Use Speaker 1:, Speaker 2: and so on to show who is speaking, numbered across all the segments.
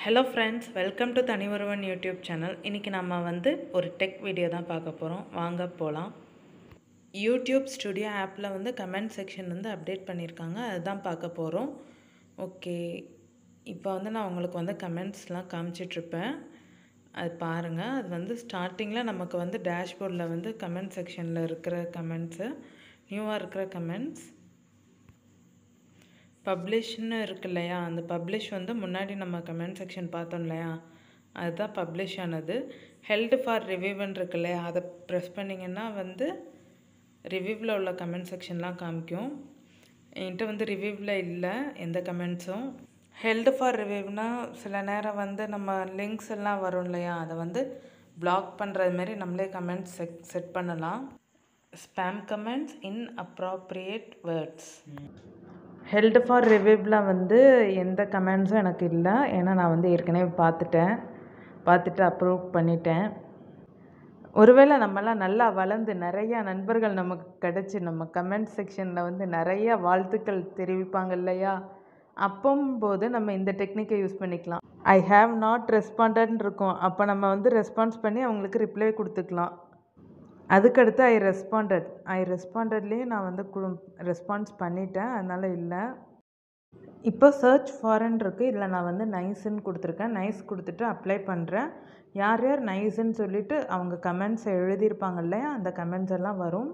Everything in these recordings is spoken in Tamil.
Speaker 1: ஹலோ ஃப்ரெண்ட்ஸ் வெல்கம் டு தனி ஒருவன் யூடியூப் சேனல் இன்றைக்கி நம்ம வந்து ஒரு டெக் வீடியோ தான் பார்க்க போகிறோம் வாங்க போகலாம் யூடியூப் ஸ்டுடியோ ஆப்பில் வந்து கமெண்ட் செக்ஷன் வந்து அப்டேட் பண்ணியிருக்காங்க அதுதான் பார்க்க போகிறோம் ஓகே இப்போ வந்து நான் உங்களுக்கு வந்து கமெண்ட்ஸ்லாம் காமிச்சிட்ருப்பேன் அது பாருங்கள் அது வந்து ஸ்டார்டிங்கில் நமக்கு வந்து டேஷ்போர்டில் வந்து கமெண்ட் செக்ஷனில் இருக்கிற கமெண்ட்ஸு நியூவாக இருக்கிற கமெண்ட்ஸ் பப்ளிஷ்னு இருக்கு இல்லையா அந்த பப்ளிஷ் வந்து முன்னாடி நம்ம கமெண்ட் செக்ஷன் பார்த்தோம் இல்லையா அதுதான் பப்ளிஷ் ஆனது ஹெல்டு ஃபார் ரிவ்யூவன் இருக்கு இல்லையா அதை ப்ரெஸ் பண்ணிங்கன்னா வந்து ரிவ்யூவில் உள்ள கமெண்ட் செக்ஷன்லாம் காமிக்கும் என்கிட்ட வந்து ரிவ்யூவில் இல்லை எந்த கமெண்ட்ஸும் ஹெல்டு ஃபார் ரிவ்யூவ்னா சில நேரம் வந்து நம்ம லிங்க்ஸ் எல்லாம் வரும் இல்லையா அதை வந்து பிளாக் பண்ணுறது மாதிரி நம்மளே கமெண்ட்ஸ் செட் செட் பண்ணலாம் spam comments inappropriate words held for ரிவ்யூவில் வந்து எந்த கமெண்ட்ஸும் எனக்கு இல்லை ஏன்னா நான் வந்து ஏற்கனவே பார்த்துட்டேன் பார்த்துட்டு அப்ரூவ் பண்ணிட்டேன் ஒருவேளை நம்மலாம் நல்லா வளர்ந்து நிறையா நண்பர்கள் நமக்கு கிடச்சி நம்ம கமெண்ட் செக்ஷனில் வந்து நிறைய வாழ்த்துக்கள் தெரிவிப்பாங்க இல்லையா அப்போம்போது நம்ம இந்த டெக்னிக்கை யூஸ் பண்ணிக்கலாம் ஐ ஹாவ் நாட் ரெஸ்பாண்டட்னு இருக்கும் அப்போ நம்ம வந்து ரெஸ்பான்ஸ் பண்ணி அவங்களுக்கு ரிப்ளை கொடுத்துக்கலாம் அதுக்கடுத்து ஐ ரெஸ்பாண்டட் ஐ ரெஸ்பாண்டட்லேயே நான் வந்து கு ரெஸ்பான்ஸ் பண்ணிட்டேன் அதனால் இல்லை இப்போ சர்ச் ஃபாரன் இருக்குது இதில் நான் வந்து நைஸுன்னு கொடுத்துருக்கேன் நைஸ் கொடுத்துட்டு அப்ளை பண்ணுறேன் யார் யார் நைஸுன்னு சொல்லிவிட்டு அவங்க கமெண்ட்ஸ் எழுதியிருப்பாங்க இல்லையா அந்த கமெண்ட்ஸ் எல்லாம் வரும்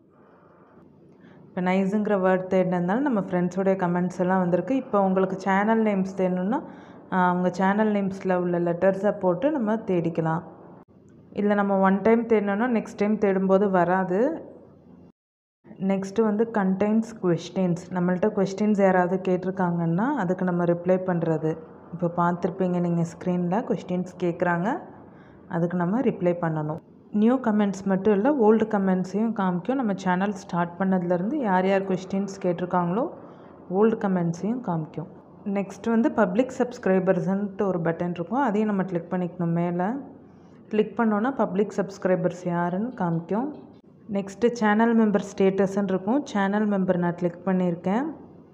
Speaker 1: இப்போ நைஸுங்கிற வேர்ட் தேடினதுனால நம்ம ஃப்ரெண்ட்ஸோடைய கமெண்ட்ஸ் எல்லாம் வந்திருக்கு இப்போ உங்களுக்கு சேனல் நேம்ஸ் தேடணுன்னா அவங்க சேனல் நேம்ஸில் உள்ள லெட்டர்ஸை போட்டு நம்ம தேடிக்கலாம் இல்லை நம்ம ஒன் டைம் தேடினோன்னா நெக்ஸ்ட் டைம் தேடும்போது வராது நெக்ஸ்ட்டு வந்து கண்டெய்ன்ஸ் கொஸ்டின்ஸ் நம்மள்ட்ட கொஸ்டின்ஸ் யாராவது கேட்டிருக்காங்கன்னா அதுக்கு நம்ம ரிப்ளை பண்ணுறது இப்போ பார்த்துருப்பீங்க நீங்கள் ஸ்க்ரீனில் கொஸ்டின்ஸ் கேட்குறாங்க அதுக்கு நம்ம ரிப்ளை பண்ணணும் நியூ கமெண்ட்ஸ் மட்டும் இல்லை ஓல்டு கமெண்ட்ஸையும் காமிக்கும் நம்ம சேனல் ஸ்டார்ட் பண்ணதுலேருந்து யார் யார் கொஸ்டின்ஸ் கேட்டிருக்காங்களோ ஓல்டு கமெண்ட்ஸையும் காமிக்கும் நெக்ஸ்ட் வந்து பப்ளிக் சப்ஸ்கிரைபர்ஸ்ன்ட்டு ஒரு பட்டன் இருக்கும் அதையும் நம்ம கிளிக் பண்ணிக்கணும் மேலே கிளிக் பண்ணோன்னா பப்ளிக் சப்ஸ்கிரைபர்ஸ் யாருன்னு காமிக்கும் நெக்ஸ்ட்டு சேனல் மெம்பர் ஸ்டேட்டஸ்ன்னு இருக்கும் சேனல் மெம்பர் நான் கிளிக் பண்ணியிருக்கேன்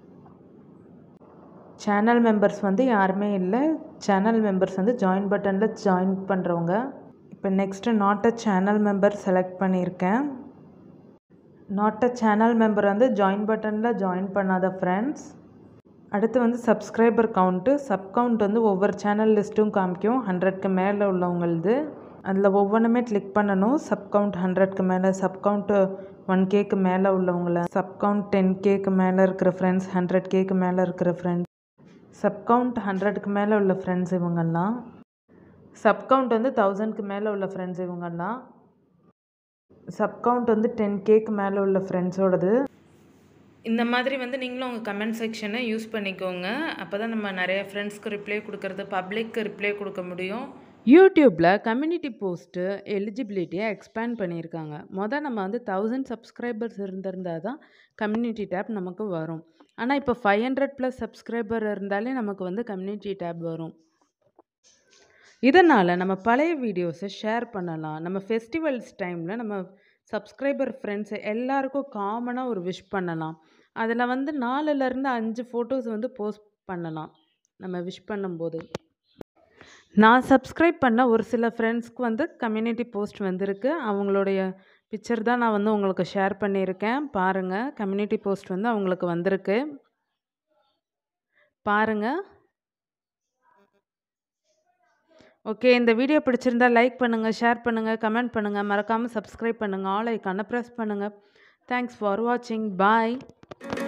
Speaker 1: சேனல் மெம்பர்ஸ் வந்து யாருமே இல்லை சேனல் மெம்பர்ஸ் வந்து ஜாயின் பட்டனில் ஜாயின் பண்ணுறவங்க இப்போ next not a channel member select பண்ணியிருக்கேன் நாட் அ சேனல் மெம்பர் வந்து ஜாயின் பட்டனில் ஜாயின் பண்ணாத ஃப்ரெண்ட்ஸ் அடுத்து வந்து சப்ஸ்கிரைபர் கவுண்ட்டு சப் கவுண்ட் வந்து ஒவ்வொரு சேனல் லிஸ்ட்டும் காமிக்கும் ஹண்ட்ரட்க்கு மேலே உள்ளவங்களது அதில் ஒவ்வொன்றுமே கிளிக் பண்ணணும் சப் கவுண்ட் ஹண்ட்ரட்க்கு மேலே சப் கவுண்ட்டு ஒன் கேக்கு மேலே உள்ளவங்கள சப் கவுண்ட் டென் கேக்கு மேலே இருக்கிற ஃப்ரெண்ட்ஸ் ஹண்ட்ரட் கேக்கு மேலே இருக்கிற ஃப்ரெண்ட்ஸ் சப் கவுண்ட் ஹண்ட்ரடுக்கு மேலே உள்ள ஃப்ரெண்ட்ஸ் இவங்கெல்லாம் சப் கவுண்ட் வந்து தௌசண்ட்க்கு மேலே உள்ள ஃப்ரெண்ட்ஸ் இவங்கெல்லாம் சப் கவுண்ட் வந்து டென் கேக்கு மேலே உள்ள ஃப்ரெண்ட்ஸோடது இந்த மாதிரி வந்து நீங்களும் உங்கள் கமெண்ட் செக்ஷனை யூஸ் பண்ணிக்கோங்க அப்போ தான் நம்ம நிறைய ஃப்ரெண்ட்ஸ்க்கு ரிப்ளை கொடுக்கறது பப்ளிக்கு ரிப்ளை கொடுக்க முடியும் யூடியூப்பில் கம்யூனிட்டி போஸ்ட்டு எலிஜிபிலிட்டியை எக்ஸ்பேண்ட் பண்ணியிருக்காங்க மொதல் நம்ம வந்து தௌசண்ட் சப்ஸ்கிரைபர்ஸ் இருந்திருந்தால் தான் கம்யூனிட்டி டேப் நமக்கு வரும் ஆனால் இப்போ ஃபைவ் ஹண்ட்ரட் ப்ளஸ் சப்ஸ்கிரைபர் இருந்தாலே நமக்கு வந்து கம்யூனிட்டி டேப் வரும் இதனால் நம்ம பழைய வீடியோஸை ஷேர் பண்ணலாம் நம்ம ஃபெஸ்டிவல்ஸ் டைமில் நம்ம சப்ஸ்கிரைபர் ஃப்ரெண்ட்ஸ் எல்லாருக்கும் காமனாக ஒரு விஷ் பண்ணலாம் அதில் வந்து நாலுலேருந்து அஞ்சு ஃபோட்டோஸ் வந்து போஸ்ட் பண்ணலாம் நம்ம விஷ் பண்ணும்போது நான் சப்ஸ்கிரைப் பண்ண ஒரு சில ஃப்ரெண்ட்ஸ்க்கு வந்து கம்யூனிட்டி போஸ்ட் வந்திருக்கு அவங்களுடைய பிக்சர் தான் நான் வந்து உங்களுக்கு ஷேர் பண்ணியிருக்கேன் பாருங்கள் கம்யூனிட்டி போஸ்ட் வந்து அவங்களுக்கு வந்திருக்கு பாருங்கள் ஓகே இந்த வீடியோ பிடிச்சிருந்தா லைக் பண்ணுங்கள் ஷேர் பண்ணுங்கள் கமெண்ட் பண்ணுங்கள் மறக்காமல் சப்ஸ்கிரைப் பண்ணுங்கள் ஆல் ஐக்கானை ப்ரெஸ் பண்ணுங்கள் தேங்க்ஸ் ஃபார் வாட்சிங் பாய்